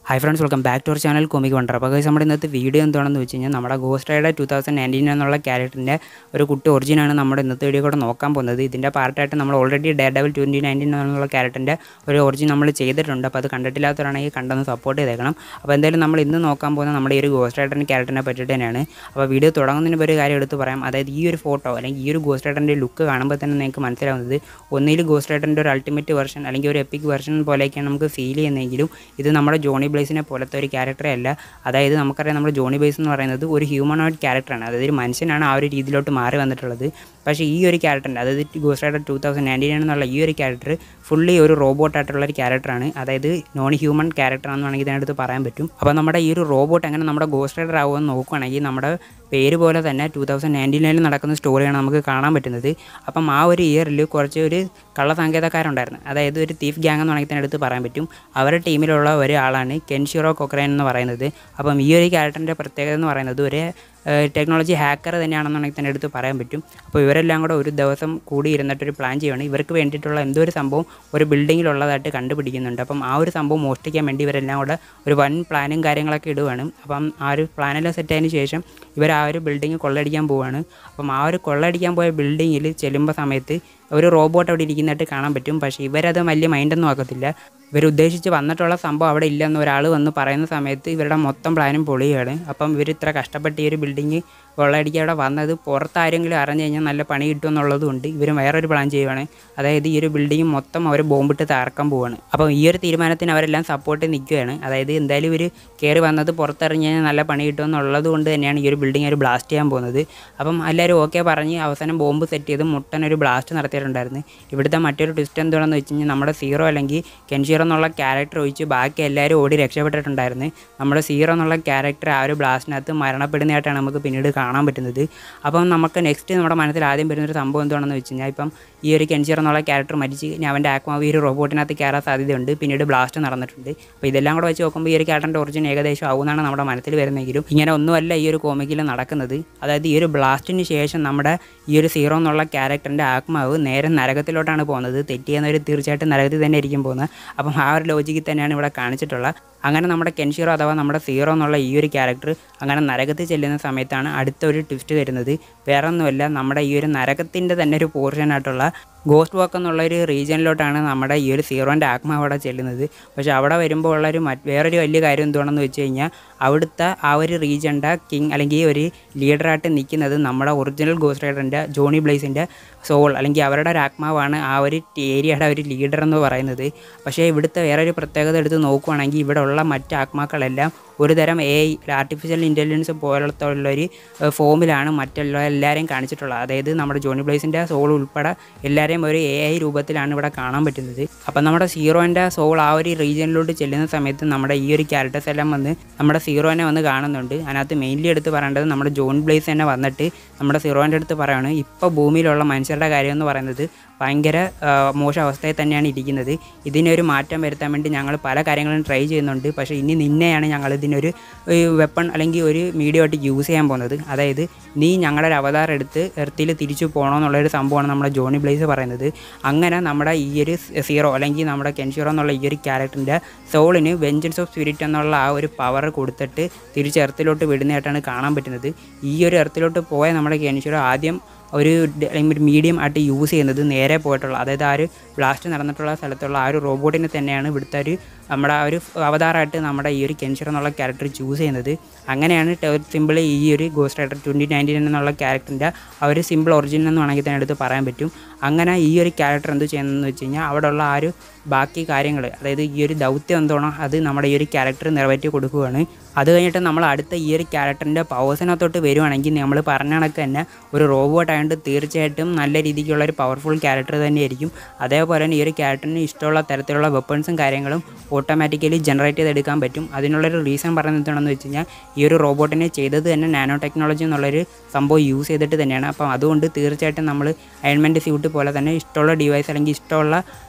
hi friends welcome back to our channel Comic Wonder അപ്പോൾ guys നമ്മുടെ ഇന്നത്തെ video എന്താണെന്ന് വെച്ച് കഴിഞ്ഞാൽ നമ്മുടെ Ghost Rider two thousand nineteen എന്നുള്ള ക്യാരക്ടറിൻ്റെ ഒരു കുട്ടി ഒറിജിനാണ് നമ്മുടെ ഇന്നത്തെ വീഡിയോ കൂടെ നോക്കാൻ പോകുന്നത് ഇതിൻ്റെ പാർട്ടായിട്ട് നമ്മൾ already Daredevil twenty nineteen എന്നുള്ള ക്യാരക്ടറിൻ്റെ ഒരു ഒറിജിൻ നമ്മൾ ചെയ്തിട്ടുണ്ട് അപ്പോൾ അത് കണ്ടിട്ടില്ലാത്തവരാണെങ്കിൽ കണ്ടൊന്ന് സപ്പോർട്ട് ചെയ്തേക്കണം അപ്പോൾ എന്തായാലും നമ്മൾ ഇന്ന് നോക്കാൻ പോകുന്ന നമ്മുടെ ഈ ഒരു ഗോസ്റ്റ് റൈഡറിൻ്റെ ക്യാരക്ടറിനെ പറ്റിയിട്ട് തന്നെയാണ് അപ്പോൾ വീഡിയോ തുടങ്ങുന്നതിന് ഒരു കാര്യം എടുത്ത് പറയാം അതായത് ഈ ഒരു ഫോട്ടോ അല്ലെങ്കിൽ ഈ ഒരു ഗോസ്റ്റ് റൈഡറിൻ്റെ ലുക്ക് കാണുമ്പോൾ തന്നെ നിങ്ങൾക്ക് മനസ്സിലാവുന്നത് ഒന്നിൽ ഗോസ്റ്റ് റൈഡറിൻ്റെ ഒരു അൾട്ടിമേറ്റ് വെർഷൻ അല്ലെങ്കിൽ ഒരു എപ്പിക് വെർഷൻ പോലെയൊക്കെയാണ് നമുക്ക് ഫീൽ ചെയ്യുന്നതെങ്കിലും ഇത് നമ്മുടെ ജോണി ബ്ലേസിനെ പോലത്തെ ഒരു ക്യാരക്ടറേ അല്ല അതായത് നമുക്കറിയാം നമ്മുടെ ജോണി ബ്ലേസ് എന്ന് പറയുന്നത് ഒരു ഹ്യൂമനോയിഡ് ക്യാരക്ടറാണ് അതായത് ഒരു മനുഷ്യനാണ് ആ ഒരു രീതിയിലോട്ട് മാറി വന്നിട്ടുള്ളത് പക്ഷേ ഈ ഒരു ക്യാരക്ടറിൻ്റെ അതായത് Ghost Rider two thousand nineteen എന്നുള്ള ഈ ഒരു ക്യാരക്ടർ ഫുള്ളി ഒരു റോബോട്ടായിട്ടുള്ള ഒരു ക്യാരക്ടറാണ് അതായത് നോൺ ഹ്യൂമൻ ക്യാരക്ടറാണെന്ന് വേണമെങ്കിൽ ഇതിനടുത്ത് പറയാൻ പറ്റും അപ്പോൾ നമ്മുടെ ഈ ഒരു റോബോട്ട് എങ്ങനെ നമ്മുടെ ഗോസ്റ്റ് റൈഡർ ആവുമെന്ന് നോക്കുകയാണെങ്കിൽ നമ്മുടെ പേര് പോലെ തന്നെ ടു തൗസൻഡ് നയൻറ്റീനിൽ നടക്കുന്ന സ്റ്റോറിയാണ് നമുക്ക് കാണാൻ പറ്റുന്നത് അപ്പം ആ ഒരു ഇയറിൽ കുറച്ച് ഒരു കള്ളസാങ്കേതക്കാരുണ്ടായിരുന്നു അതായത് ഒരു തീഫ് ഗ്യാങ് എന്ന് വേണമെങ്കിൽ തന്നെ എടുത്ത് പറയാൻ പറ്റും അവരുടെ ടീമിലുള്ള ഒരാളാണ് കെൻഷിറോ കൊക്രൈൻ എന്ന് പറയുന്നത് അപ്പം ഈ ഒരു ക്യാരക്ടറിൻ്റെ പ്രത്യേകത എന്ന് പറയുന്നത് ഒരു ടെക്നോളജി ഹാക്കർ തന്നെയാണെന്നുണ്ടെങ്കിൽ തന്നെ എടുത്ത് പറയാൻ പറ്റും അപ്പോൾ ഇവരെല്ലാം കൂടെ ഒരു ദിവസം കൂടി ഇരുന്നിട്ടൊരു പ്ലാൻ ചെയ്യുകയാണ് ഇവർക്ക് വേണ്ടിയിട്ടുള്ള എന്തോ ഒരു സംഭവം ഒരു ബിൽഡിങ്ങിലുള്ളതായിട്ട് കണ്ടുപിടിക്കുന്നുണ്ട് അപ്പം ആ ഒരു സംഭവം മോഷ്ടിക്കാൻ വേണ്ടി ഇവരെല്ലാം കൂടെ ഒരു വൻ പ്ലാനും കാര്യങ്ങളൊക്കെ ഇടുവാണ് അപ്പം ആ ഒരു പ്ലാനെല്ലാം സെറ്റായതിന് ശേഷം ഇവർ ആ ഒരു ബിൽഡിങ് കൊള്ളയടിക്കാൻ പോവുകയാണ് അപ്പം ആ ഒരു കൊള്ളയടിക്കാൻ പോയ ബിൽഡിങ്ങിൽ ചെല്ലുമ്പോൾ സമയത്ത് ഒരു റോബോട്ട് അവിടെ ഇരിക്കുന്നതായിട്ട് കാണാൻ പറ്റും പക്ഷേ ഇവരത് വലിയ മൈൻഡൊന്നും ആക്കത്തില്ല ഇവർ ഉദ്ദേശിച്ച് വന്നിട്ടുള്ള സംഭവം അവിടെ ഇല്ലെന്ന് ഒരാൾ വന്ന് പറയുന്ന സമയത്ത് ഇവരുടെ മൊത്തം പ്ലാനും പൊളിയാണ് അപ്പം ഇവർ ഇത്ര കഷ്ടപ്പെട്ട് ഈ ഒരു ബിൽഡിങ് കൊള്ളയടിക്കാൻ അവിടെ വന്നത് പുറത്താരെങ്കിലും അറിഞ്ഞു കഴിഞ്ഞാൽ നല്ല പണി കിട്ടും എന്നുള്ളതുകൊണ്ട് ഇവർ വേറൊരു പ്ലാൻ ചെയ്യുവാണ് അതായത് ഈ ഒരു ബിൽഡിംഗ് മൊത്തം അവർ ബോംബിട്ട് തകർക്കാൻ പോവാണ് അപ്പം ഈ ഒരു തീരുമാനത്തിന് അവരെല്ലാം സപ്പോർട്ട് നിൽക്കുകയാണ് അതായത് എന്തായാലും ഇവർ കയറി വന്നത് പുറത്തിറങ്ങി കഴിഞ്ഞാൽ നല്ല പണി കിട്ടും എന്നുള്ളത് കൊണ്ട് തന്നെയാണ് ഈ ഒരു ബിൽഡിംഗ് അവർ ബ്ലാസ്റ്റ് ചെയ്യാൻ പോകുന്നത് അപ്പം എല്ലാവരും ഓക്കെ പറഞ്ഞ് അവസാനം ബോംബ് സെറ്റ് ചെയ്ത് മുട്ടൻ ഒരു ബ്ലാസ്റ്റ് നടത്തിയിട്ടുണ്ടായിരുന്നു ഇവിടുത്തെ മറ്റൊരു ട്വിസ്റ്റ് എന്താണെന്ന് വെച്ച് കഴിഞ്ഞാൽ നമ്മുടെ സീറോ അല്ലെങ്കിൽ കെൻഷീറോ എന്നുള്ള ക്യാരക്ടർ ഒഴിച്ച് ബാക്കി എല്ലാവരും ഓടി രക്ഷപ്പെട്ടിട്ടുണ്ടായിരുന്നു നമ്മുടെ സീറോ എന്നുള്ള ക്യാരക്ടർ ആ ഒരു ബ്ലാസ്റ്റിനകത്ത് മരണപ്പെടുന്നതായിട്ടാണ് നമുക്ക് പിന്നീട് കാണാൻ പറ്റുന്നത് അപ്പം നമുക്ക് നെക്സ്റ്റ് നമ്മുടെ മനസ്സിൽ ആദ്യം വരുന്നൊരു സംഭവം എന്താണെന്ന് വെച്ച് കഴിഞ്ഞാൽ ഇപ്പം ഈ ഒരു കെൻഷീറോ എന്നുള്ള ക്യാരക്ടർ മരിച്ച് ഇനി അവൻ്റെ ആത്മാവ് ഈ ഒരു റോബോട്ടിനകത്ത് കയറാൻ സാധ്യതയുണ്ട് പിന്നീട് ബ്ലാസ്റ്റ് നടന്നിട്ടുണ്ട് അപ്പോൾ ഇതെല്ലാം കൂടെ വെച്ച് നോക്കുമ്പോൾ ഈ ഒരു ക്യാരക്ടറിൻ്റെ ഒറിജിൻ ഏകദേശം ആവുമെന്നാണ് നമ്മുടെ മനസ്സിൽ വരുന്നെങ്കിലും ഇങ്ങനെ ഒന്നുമല്ല ഈ ഒരു കോമിക്കിൽ നടക്കുന്നത് അതായത് ഈ ഒരു ബ്ലാസ്റ്റിന് ശേഷം നമ്മുടെ ഈ ഒരു സീറോ എന്നുള്ള ക്യാരക്ടറിൻ്റെ ആത്മാവ് നേരെ നരകത്തിലോട്ടാണ് പോകുന്നത് തെറ്റിയെന്നവർ തീർച്ചയായിട്ടും നരകത്തിൽ തന്നെ ആയിരിക്കും പോകുന്നത് അപ്പം ആ ഒരു ലോജിക്കിൽ തന്നെയാണ് ഇവിടെ കാണിച്ചിട്ടുള്ളത് അങ്ങനെ നമ്മുടെ കെൻഷീറോ അഥവാ നമ്മുടെ സീറോ എന്നുള്ള ഈ ഒരു ക്യാരക്ടർ അങ്ങനെ നരകത്തിൽ ചെല്ലുന്ന സമയത്താണ് അടുത്ത ഒരു ട്വിസ്റ്റ് വരുന്നത് വേറെ ഒന്നുമല്ല നമ്മുടെ ഈ ഒരു നരകത്തിൻ്റെ തന്നെ ഒരു പോർഷനായിട്ടുള്ള ഗോസ്റ്റ് വാക്ക് എന്നുള്ള ഒരു റീജിയനിലോട്ടാണ് നമ്മുടെ ഈ ഒരു സീറോൻ്റെ ആത്മാവ് അവിടെ ചെല്ലുന്നത് പക്ഷേ അവിടെ വരുമ്പോൾ ഉള്ളൊരു മറ്റ് വേറൊരു വലിയ കാര്യം എന്തുവാണെന്ന് വെച്ച് കഴിഞ്ഞാൽ അവിടുത്തെ ആ ഒരു റീജിയൻ്റെ കിങ് അല്ലെങ്കിൽ ഒരു ലീഡറായിട്ട് നിൽക്കുന്നത് നമ്മുടെ ഒറിജിനൽ ഗോസ്റ്റ് റൈഡറിൻ്റെ ജോണി ബ്ലേസിൻ്റെ സോൾ അല്ലെങ്കിൽ അവരുടെ ഒരു ആത്മാവാണ് ആ ഒരു ഏരിയയുടെ ഒരു ലീഡർ എന്ന് പറയുന്നത് പക്ഷേ ഇവിടുത്തെ വേറൊരു പ്രത്യേകത എടുത്ത് നോക്കുവാണെങ്കിൽ ഇവിടെ ഉള്ള മറ്റ് ആത്മാക്കളെല്ലാം ഒരു തരം എ ഐ ആർട്ടിഫിഷ്യൽ ഇൻ്റലിജൻസ് പോലത്തെ ഉള്ളൊരു ഫോമിലാണ് മറ്റുള്ള എല്ലാവരെയും കാണിച്ചിട്ടുള്ളത് അതായത് നമ്മുടെ ജോണി ബ്ലേസിൻ്റെ സോൾ ഉൾപ്പെടെ എല്ലാവരെയും ഒരു എ ഐ രൂപത്തിലാണ് ഇവിടെ കാണാൻ പറ്റുന്നത് അപ്പം നമ്മുടെ സീറോൻ്റെ സോൾ ആ ഒരു റീജിയനിലോട്ട് ചെല്ലുന്ന സമയത്ത് നമ്മുടെ ഈ ഒരു ക്യാരക്ടേഴ്സ് എല്ലാം വന്ന് നമ്മുടെ സീറോനെ വന്ന് കാണുന്നുണ്ട് അതിനകത്ത് മെയിൻലി എടുത്ത് പറയേണ്ടത് നമ്മുടെ ജോൺ ബ്ലേസ് തന്നെ വന്നിട്ട് നമ്മുടെ സീറോൻ്റെ അടുത്ത് പറയുകയാണ് ഇപ്പോൾ ഭൂമിയിലുള്ള മനുഷ്യരുടെ കാര്യം എന്ന് പറയുന്നത് ഭയങ്കര മോശം അവസ്ഥയിൽ തന്നെയാണ് ഇരിക്കുന്നത് ഇതിനൊരു മാറ്റം വരുത്താൻ വേണ്ടി ഞങ്ങൾ പല കാര്യങ്ങളും ട്രൈ ചെയ്യുന്നുണ്ട് പക്ഷേ ഇനി നിന്നെയാണ് ഞങ്ങൾ ഇതിനൊരു വെപ്പൺ അല്ലെങ്കിൽ ഒരു മീഡിയ ആയിട്ട് യൂസ് ചെയ്യാൻ പോകുന്നത് അതായത് നീ ഞങ്ങളുടെ ഒരു അവതാരം എടുത്ത് എർത്തിൽ തിരിച്ചു പോകണമെന്നുള്ളൊരു സംഭവമാണ് നമ്മുടെ ജോണി ബ്ലേസ് പറയുന്നത് അങ്ങനെ നമ്മുടെ ഈ ഒരു സീറോ അല്ലെങ്കിൽ നമ്മുടെ കെൻഷീറോ എന്നുള്ള ഈ ഒരു ക്യാരക്ടറിൻ്റെ സോളിന് വെഞ്ചൻസ് ഓഫ് സ്പിരിറ്റ് എന്നുള്ള ആ ഒരു പവർ കൊടുത്തിട്ട് തിരിച്ച് എർത്തിലോട്ട് വിടുന്നതായിട്ടാണ് കാണാൻ പറ്റുന്നത് ഈ ഒരു എർത്തിലോട്ട് പോയ നമ്മുടെ കെൻഷീറോ ആദ്യം ഒരു ഒരു മീഡിയം ആയിട്ട് യൂസ് ചെയ്യുന്നത് നേരെ പോയിട്ടുള്ള അതായത് ആ ഒരു ബ്ലാസ്റ്റ് നടന്നിട്ടുള്ള സ്ഥലത്തുള്ള ആ ഒരു റോബോട്ടിനെ തന്നെയാണ് ഇവിടുത്തെ ഒരു നമ്മുടെ ആ ഒരു അവതാരമായിട്ട് നമ്മുടെ ഈ ഒരു കെൻഷർ എന്നുള്ള ക്യാരക്ടർ ചൂസ് ചെയ്യുന്നത് അങ്ങനെയാണ് സിമ്പിൾ ഈ ഒരു ഗോസ്റ്റ് റൈഡർ ട്വൻറ്റി നയൻറ്റീൻ എന്നുള്ള ക്യാരക്ടറിൻ്റെ ആ ഒരു സിമ്പിൾ ഒറിജിൻ എന്ന് വേണമെങ്കിൽ തന്നെ എടുത്ത് പറയാൻ പറ്റും അങ്ങനെ ഈ ഒരു ക്യാരക്ടർ എന്ത് ചെയ്യുന്നതെന്ന് വെച്ച് കഴിഞ്ഞാൽ അവിടെയുള്ള ആ ഒരു ബാക്കി കാര്യങ്ങൾ അതായത് ഈ ഒരു ദൗത്യം എന്താണോ അത് നമ്മുടെ ഈ ഒരു ക്യാരക്ടർ നിറവേറ്റി കൊടുക്കുകയാണ് അത് കഴിഞ്ഞിട്ട് നമ്മൾ അടുത്ത ഈ ഒരു ക്യാരക്ടറിൻ്റെ പവേഴ്സിനകത്തോട്ട് വരുവാണെങ്കിൽ നമ്മൾ പറഞ്ഞ കണക്ക് തന്നെ ഒരു റോബോട്ട് ആയതുകൊണ്ട് തീർച്ചയായിട്ടും നല്ല രീതിക്കുള്ള ഒരു പവർഫുൾ ക്യാരക്ടർ തന്നെയായിരിക്കും അതേപോലെ തന്നെ ഈ ഒരു ക്യാരക്ടറിന് ഇഷ്ടമുള്ള തരത്തിലുള്ള വെപ്പൺസും കാര്യങ്ങളും ഓട്ടോമാറ്റിക്കലി ജനറേറ്റ് ചെയ്തെടുക്കാൻ പറ്റും അതിനുള്ളൊരു റീസൺ പറയുന്നത് എന്താണെന്ന് വെച്ച് കഴിഞ്ഞാൽ ഈ ഒരു റോബോട്ടിനെ ചെയ്തത് തന്നെ നാനോ ടെക്നോളജി എന്നുള്ളൊരു സംഭവം യൂസ് ചെയ്തിട്ട് തന്നെയാണ് അപ്പം അതുകൊണ്ട് തീർച്ചയായിട്ടും നമ്മൾ അയൺമെൻറ്റ് സ്യൂട്ട് പോലെ തന്നെ ഇഷ്ടമുള്ള ഡിവൈസ് അല്ലെങ്കിൽ ഇഷ്ടമുള്ള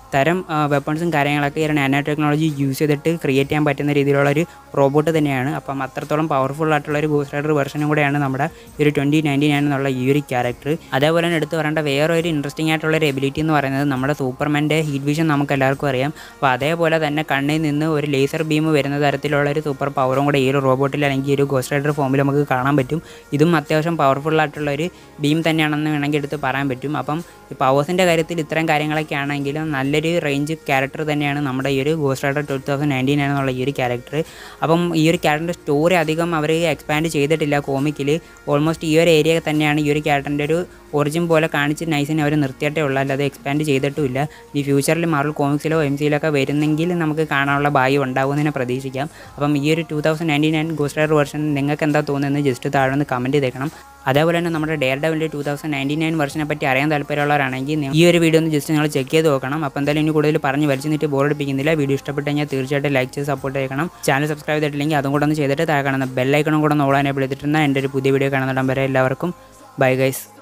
തരം വെപ്പൺസും കാര്യങ്ങളൊക്കെ ഈ ഒരു നാനോ ടെക്നോളജി യൂസ് ചെയ്തിട്ട് ക്രിയേറ്റ് ചെയ്യാൻ പറ്റുന്ന രീതിയിലുള്ള ഒരു റോബോട്ട് തന്നെയാണ് അപ്പം അത്രത്തോളം പവർഫുൾ ആയിട്ടുള്ള ഒരു ഗോസ്റ്റ് റൈഡർ വെർഷനും കൂടെയാണ് നമ്മുടെ ഈ ഒരു ട്വൻറ്റി നയൻറ്റി നയൻ എന്നുള്ള ഈ ഒരു ക്യാരക്ടർ അതേപോലെ തന്നെ എടുത്ത് പറയേണ്ട വേറെ ഒരു ഇൻട്രസ്റ്റിംഗ് ആയിട്ടുള്ള ഒരു എബിലിറ്റി എന്ന് പറയുന്നത് നമ്മുടെ സൂപ്പർമാൻ്റെ ഹീറ്റ് വിഷൻ നമുക്ക് എല്ലാവർക്കും അറിയാം അപ്പോൾ അതേപോലെ തന്നെ കണ്ണിൽ നിന്ന് ഒരു ലേസർ ബീം വരുന്ന തരത്തിലുള്ള ഒരു സൂപ്പർ പവറും കൂടെ ഈ ഒരു റോബോട്ടിൽ അല്ലെങ്കിൽ ഈ ഒരു ഗോസ്റ്റ് റൈഡർ ഫോമിൽ നമുക്ക് കാണാൻ പറ്റും ഇതും അത്യാവശ്യം പവർഫുൾ ആയിട്ടുള്ള ഒരു ബീം തന്നെയാണെന്ന് വേണമെങ്കിൽ എടുത്ത് പറയാൻ പറ്റും അപ്പം ഈ പവേഴ്സിൻ്റെ കാര്യത്തിൽ ഇത്തരം കാര്യങ്ങളൊക്കെ ആണെങ്കിലും നല്ലൊരു റേഞ്ച് ക്യാരക്ടർ തന്നെയാണ് നമ്മുടെ ഈ ഒരു Ghost Rider two thousand nineteen എന്നുള്ള ഈ ഒരു ക്യാരക്ടർ അപ്പം ഈ ഒരു ക്യാരക്ടറിൻ്റെ സ്റ്റോറി അധികം അവർ എക്സ്പാൻഡ് ചെയ്തിട്ടില്ല കോമിക്കിൽ ഓൾമോസ്റ്റ് ഈ ഒരു ഏരിയ തന്നെയാണ് ഈ ഒരു ക്യാരക്ടറിൻ്റെ ഒരു ഒറിജിൻ പോലെ കാണിച്ച് നൈസിനെ അവർ നിർത്തിയിട്ടേ ഉള്ളൂ അല്ലാതെ എക്സ്പാൻഡ് ചെയ്തിട്ടുമില്ല ഈ ഫ്യൂച്ചറിൽ മാർവൽ കോമിക്സിലോ എം സിയിലൊക്കെ വരുന്നെങ്കിൽ നമുക്ക് കാണാനുള്ള ഭാഗ്യം ഉണ്ടാകുമെന്ന് പ്രതീക്ഷിക്കാം അപ്പം ഈ ഒരു two thousand ninety nine Ghost Rider version നിങ്ങൾക്ക് എന്താ തോന്നുന്നത് ജസ്റ്റ് താഴെ ഒന്ന് കമൻറ്റ് ചെയ്തേക്കണം അതേപോലെ തന്നെ നമ്മുടെ ഡെയർ ഡെവലിൻ്റെ ടൂ തൗസൻഡ് നയൻറ്റി നയൻ വെർഷനെ പറ്റി അറിയാൻ താല്പര്യമുള്ളവരാണെങ്കിൽ നി- ഈ ഒരു വീഡിയോ ഒന്ന് ജസ്റ്റ് നിങ്ങൾ ചെക്ക് ചെയ്ത് നോക്കണം അപ്പോൾ എന്തായാലും ഇനി കൂടുതൽ പറഞ്ഞ് വലിച്ചിട്ട് ബോറടിപ്പിക്കുന്നില്ല വീഡിയോ ഇഷ്ടപ്പെട്ട് കഴിഞ്ഞാൽ തീർച്ചയായിട്ടും ലൈക്ക് ചെയ്ത് സപ്പോർട്ട് ചെയ്യണം ചാനൽ സബ്സ്ക്രൈബ് ചെയ്തിട്ടില്ലെങ്കിൽ അതും കൂടെ ഒന്ന് ചെയ്തിട്ട് താഴെ കാണുന്ന ബെല്ലൈക്കണം കൂടെ ഒന്ന് ഓളാൻ ചെയ്തിട്ടുണ്ടെങ്കിൽ എൻ്റെ ഒരു പുതിയ വീഡിയോ കാണുന്നിടം വരെ എല്ലാവർക്കും ബൈ ഗൈസ്